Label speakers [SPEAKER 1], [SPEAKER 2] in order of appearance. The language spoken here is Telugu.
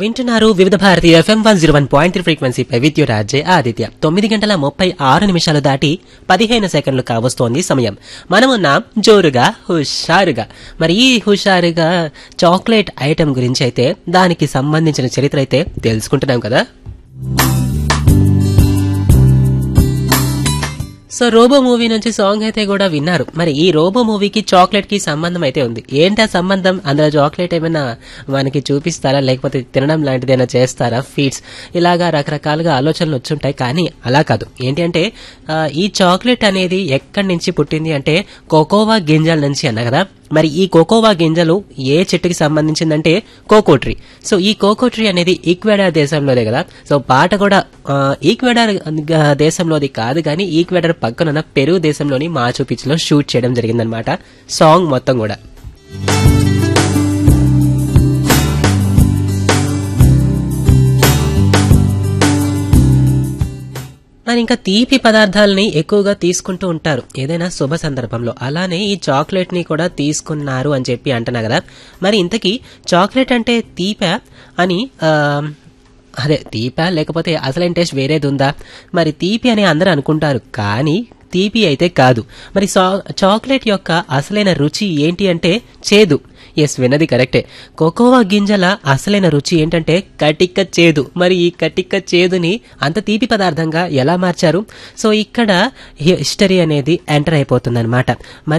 [SPEAKER 1] వింటున్నారు Vividh Bharati FM one zero one point three ఫ్రీక్వెన్సీపై విద్యుత్ రాజే ఆదిత్య తొమ్మిది గంటల ముప్పై ఆరు నిమిషాలు దాటి పదిహేను సెకండ్లు కావస్తోంది సమయం మనమున్నాం జోరుగా హుషారుగా మరి ఈ హుషారుగా చాక్లెట్ ఐటెం గురించి అయితే దానికి సంబంధించిన చరిత్ర అయితే తెలుసుకుంటున్నాం కదా సో రోబో మూవీ నుంచి సాంగ్ అయితే కూడా విన్నారు మరి ఈ రోబో మూవీకి చాక్లెట్ కి సంబంధం అయితే ఉంది ఏంటి ఆ సంబంధం అందులో చాక్లెట్ ఏమైనా మనకి చూపిస్తారా లేకపోతే తినడం లాంటిది ఏమైనా చేస్తారా ఫీడ్స్ ఇలాగా రకరకాలుగా ఆలోచనలు వచ్చుంటాయి కానీ అలా కాదు ఏంటి అంటే ఆ, ఈ చాక్లెట్ అనేది ఎక్కడి నుంచి పుట్టింది అంటే కోకోవా గింజల నుంచి అన్న కదా మరి ఈ కోకోవా గింజలు ఏ చెట్టుకి సంబంధించిందంటే కోకో ట్రీ సో ఈ కోకో ట్రీ అనేది ఈక్వెడార్ దేశంలోదే కదా సో పాట కూడా ఆ, ఈక్వెడార్ గ- దేశంలోది కాదు కానీ ఈక్వెడార్ పక్కనున్న పెరు దేశంలోని మాచు పిచ్లో షూట్ చేయడం జరిగిందనమాట సాంగ్ మొత్తం కూడా మరి ఇంకా తీపి పదార్థాలని ఎక్కువగా తీసుకుంటూ ఉంటారు ఏదైనా శుభ సందర్భంలో అలానే ఈ చాక్లెట్ ని కూడా తీసుకున్నారు అని చెప్పి అంటున్నా కదా మరి ఇంతకీ చాక్లెట్ అంటే తీప అని ఆ, అదే తీప లేకపోతే అసలైన టేస్ట్ వేరేది ఉందా మరి తీపి అని అందరూ అనుకుంటారు కానీ తీపి అయితే కాదు మరి సా- చాక్లెట్ యొక్క అసలైన రుచి ఏంటి అంటే చేదు ఎస్ విన్నది కరెక్టే కోకోవా గింజల అసలైన రుచి ఏంటంటే కటిక్క చేదు మరి ఈ కటిక్క చేదుని అంత తీపి పదార్థంగా ఎలా మార్చారు సో ఇక్కడ హిస్టరీ అనేది ఎంటర్ అయిపోతుంది మరి